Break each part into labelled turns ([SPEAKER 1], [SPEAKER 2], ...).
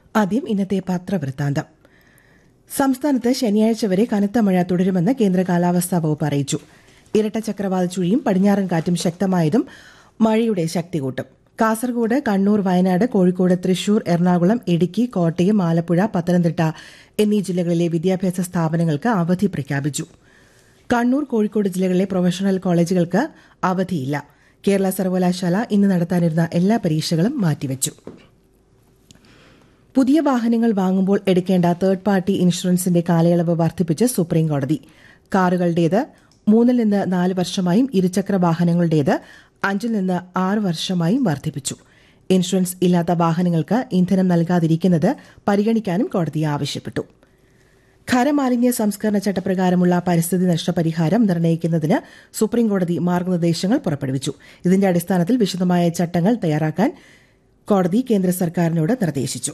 [SPEAKER 1] ആദ്യം ഇന്നത്തെ പത്രവൃത്താന്തം സംസ്ഥാനത്ത് ശനിയാഴ്ച വരെ കനത്ത മഴ തുടരുമെന്ന് കേന്ദ്ര കാലാവസ്ഥാ വകുപ്പ് അറിയിച്ചു ഇരട്ട ചക്രവാത ചുഴിയും പടിഞ്ഞാറൻ കാറ്റും ശക്തമായതും മഴയുടെ ശക്തി കൂട്ടും കാസർഗോഡ് കണ്ണൂർ വയനാട് കോഴിക്കോട് തൃശൂർ എറണാകുളം ഇടുക്കി കോട്ടയം ആലപ്പുഴ പത്തനംതിട്ട എന്നീ ജില്ലകളിലെ വിദ്യാഭ്യാസ സ്ഥാപനങ്ങൾക്ക് അവധി പ്രഖ്യാപിച്ചു കണ്ണൂർ കോഴിക്കോട് ജില്ലകളിലെ പ്രൊഫഷണൽ കോളേജുകൾക്ക് അവധിയില്ല കേരള സർവകലാശാല ഇന്ന് നടത്താനിരുന്ന എല്ലാ പരീക്ഷകളും മാറ്റിവച്ചു പുതിയ വാഹനങ്ങൾ വാങ്ങുമ്പോൾ എടുക്കേണ്ട തേർഡ് പാർട്ടി ഇൻഷുറൻസിന്റെ കാലയളവ് വർദ്ധിപ്പിച്ച് സുപ്രീംകോടതി കാറുകളുടേത് മൂന്നിൽ നിന്ന് നാല് വർഷമായും ഇരുചക്ര വാഹനങ്ങളുടേത് അഞ്ചിൽ നിന്ന് ആറ് വർഷമായും വർദ്ധിപ്പിച്ചു ഇൻഷുറൻസ് ഇല്ലാത്ത വാഹനങ്ങൾക്ക് ഇന്ധനം നൽകാതിരിക്കുന്നത് പരിഗണിക്കാനും കോടതി ആവശ്യപ്പെട്ടു ഖരമാലിന്യ സംസ്കരണ ചട്ടപ്രകാരമുള്ള പരിസ്ഥിതി നഷ്ടപരിഹാരം നിർണ്ണയിക്കുന്നതിന് സുപ്രീംകോടതി മാർഗനിർദ്ദേശങ്ങൾ പുറപ്പെടുവിച്ചു ഇതിന്റെ അടിസ്ഥാനത്തിൽ വിശദമായ ചട്ടങ്ങൾ തയ്യാറാക്കാൻ കോടതി കേന്ദ്ര സർക്കാരിനോട് നിർദ്ദേശിച്ചു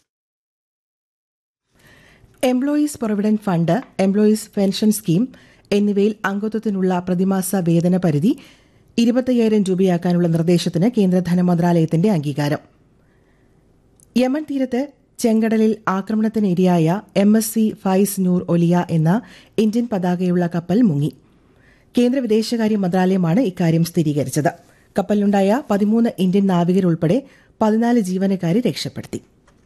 [SPEAKER 1] employees provident fund employees pension scheme എന്നിവയിൽ അംഗത്വത്തിനുള്ള പ്രതിമാസ വേതന പരിധി ഇരുപത്തയ്യായിരം രൂപയാക്കാനുള്ള നിർദ്ദേശത്തിന് കേന്ദ്ര ധനമന്ത്രാലയത്തിന്റെ അംഗീകാരം യമൻ തീരത്ത് ചെങ്കടലിൽ ആക്രമണത്തിന് ഇരയായ എം എസ് സി ഫൈസ് നൂർ ഒലിയ എന്ന ഇന്ത്യൻ പതാകയുള്ള കപ്പൽ മുങ്ങി കേന്ദ്ര വിദേശകാര്യ മന്ത്രാലയമാണ് ഇക്കാര്യം സ്ഥിരീകരിച്ചത് കപ്പലിലുണ്ടായ പതിമൂന്ന് ഇന്ത്യൻ നാവികരുൾപ്പെടെ പതിനാല് ജീവനക്കാരെ രക്ഷപ്പെടുത്തി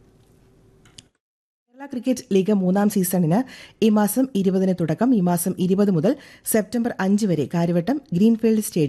[SPEAKER 1] കേരള ക്രിക്കറ്റ് ലീഗ് മൂന്നാം സീസണിന് ഈ മാസം ഇരുപതിന് തുടക്കം ഈ മാസം ഇരുപത് മുതൽ സെപ്റ്റംബർ അഞ്ച് വരെ കാര്യവട്ടം ഗ്രീൻഫീൽഡ് സ്റ്റേഡിയം